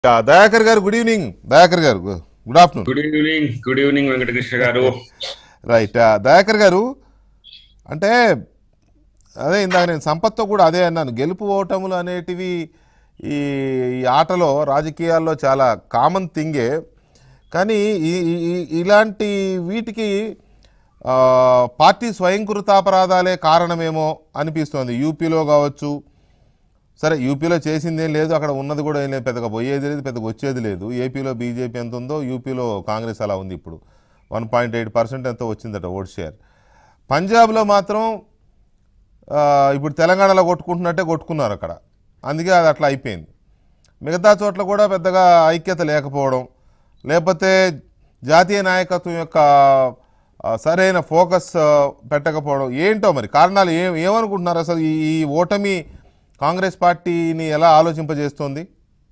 yeah, Dayakar garu good evening Dayakar garu good afternoon good evening good evening Venkatakrishna garu right ఆ, దయాకర్ గారు అంటే అదే ఇందాక నేను సంపత్తో కూడా అదే అన్నాను గెలుపు ఓటములు అనేటివి ఈ ఈ ఆటలో రాజకీయాల్లో చాలా కామన్ థింగే కానీ ఈ- ఈ- ఈ- ఇలాంటి వీటికి ఆ, పార్టీ స్వయంకృతాపరాధాలే కారణమేమో అనిపిస్తోంది యూపీలో కావచ్చు సరే యూపీలో చేసింది ఏం లేదు అక్కడ ఉన్నది కూడా ఏం లేదు పెద్దగా పోయేది లేదు పెద్దగా వచ్చేది లేదు ఏపీలో బీజేపీ ఎంత ఉందో యూపీలో కాంగ్రెస్ అలా ఉంది ఇప్పుడు వన్ పాయింట్ ఎయిట్ పర్సెంట్ ఎంతో వచ్చిందట ఓట్ షేర్ పంజాబ్లో మాత్రం ఆ, ఇప్పుడు తెలంగాణలో కొట్టుకుంటున్నట్టే కొట్టుకున్నారు అక్కడ అందుకే అది అట్లా అయిపోయింది మిగతా చోట్ల కూడా పెద్దగా ఐక్యత లేకపోవడం లేకపోతే జాతీయ నాయకత్వం యొక్క ఆ, సరైన ఫోకస్ ఆ, పెట్టకపోవడం ఏంటో మరి కారణాలు ఏం ఏమనుకుంటున్నారు అసలు ఈ ఈ ఓటమి కాంగ్రెస్ పార్టీని ఎలా ఆలోచింపజేస్తోంది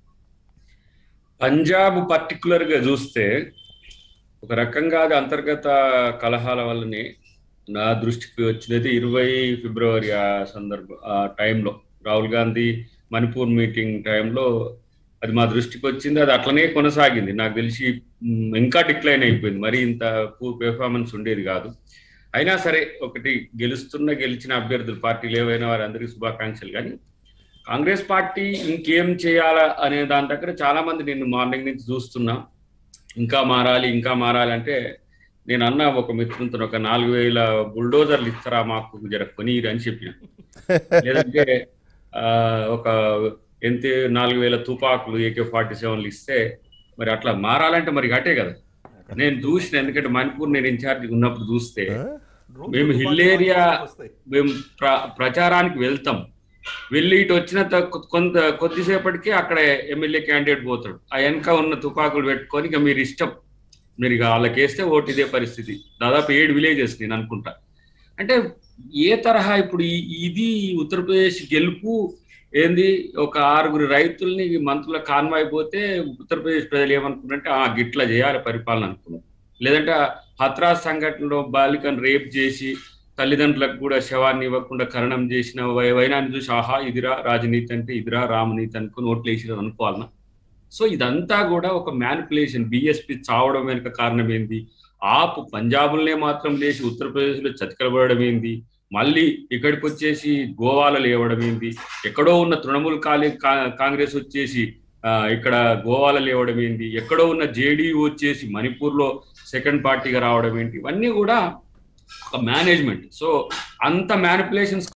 పంజాబ్ పర్టికులర్ గా చూస్తే ఒక రకంగా అది అంతర్గత కలహాల వల్లనే నా దృష్టికి వచ్చినది ఇరవై ఫిబ్రవరి ఆ సందర్భ ఆ టైంలో రాహుల్ గాంధీ మణిపూర్ మీటింగ్ టైంలో అది మా దృష్టికి వచ్చింది అది అట్లనే కొనసాగింది నాకు తెలిసి మ్, ఇంకా డిక్లైన్ అయిపోయింది మరి ఇంత పూర్ పెర్ఫార్మెన్స్ ఉండేది కాదు అయినా సరే ఒకటి గెలుస్తున్న గెలిచిన అభ్యర్థులు పార్టీలు ఏవైనా వారందరికీ శుభాకాంక్షలు కానీ కాంగ్రెస్ పార్టీ ఇంకేం చేయాలా అనే దాని దగ్గర చాలా మంది నేను మార్నింగ్ నుంచి చూస్తున్నా ఇంకా మారాలి ఇంకా మారాలి అంటే నేను అన్న ఒక మిత్రులతో ఒక నాలుగు వేల బుల్డోజర్లు ఇస్తారా మాకు జర కొనిరు అని చెప్పిన లేదంటే ఆ, ఒక ఎంత నాలుగు వేల తుపాకులు ఏకే ఫార్టీ సెవెన్లు ఇస్తే మరి అట్లా మారాలంటే మరి అటే కదా నేను చూసిన ఎందుకంటే మణిపూర్ నేను ఇన్ఛార్జ్ ఉన్నప్పుడు చూస్తే మేము హిల్ ఏరియా మేము ప్ర ప్రచారానికి వెళ్తాం వెళ్ళి ఇటు వచ్చిన త- కొంత కొద్దిసేపటికి అక్కడ ఎమ్మెల్యే క్యాండిడేట్ పోతాడు ఆ వెనక ఉన్న తుపాకులు పెట్టుకొని ఇక మీరు ఇష్టం మీరు ఇక వాళ్ళకి వేస్తే ఓటు ఇదే పరిస్థితి దాదాపు ఏడు విలేజెస్ నేను అనుకుంటా అంటే ఏ తరహా ఇప్పుడు ఈ- ఇది ఉత్తరప్రదేశ్ గెలుపు ఏంది ఒక ఆరుగురు రైతుల్ని మంత్రుల కాన్వాయ్ పోతే ఉత్తరప్రదేశ్ ప్రజలు ఏమనుకున్నారంటే ఆ గిట్ల చేయాలి పరిపాలన అనుకున్నారు లేదంటే ఆ హత్రాస్ సంఘటనలో బాలికను రేప్ చేసి తల్లిదండ్రులకు కూడా శవాన్ని ఇవ్వకుండా కరణం చేసిన వై- వైనాన్ని చూసి ఆహా ఇదిరా రాజనీతి అంటే ఇదిరా రామనీతి అనుకుని ఓట్లు వేసిరు అనుకోవాలన్నా సో ఇదంతా కూడా ఒక మ్యానిపులేషన్ బిఎస్పి చావడం వెనుక కారణం ఏంది ఆపు పంజాబ్లనే మాత్రం లేచి ఉత్తరప్రదేశ్లో చతికలబడడం ఏంది మళ్ళీ ఇక్కడికి వచ్చేసి గోవాలో లేవడం ఏంది ఎక్కడో ఉన్న తృణమూల్ కాలే కా- కాంగ్రెస్ వచ్చేసి ఆ, ఇక్కడ గోవాలో లేవడం ఏంది ఎక్కడో ఉన్న జేడీయూ వచ్చేసి మణిపూర్లో సెకండ్ పార్టీగా రావడం ఏంటి ఇవన్నీ కూడా ఒక మేనేజ్మెంట్ సో అంత మ్యానిపులేషన్స్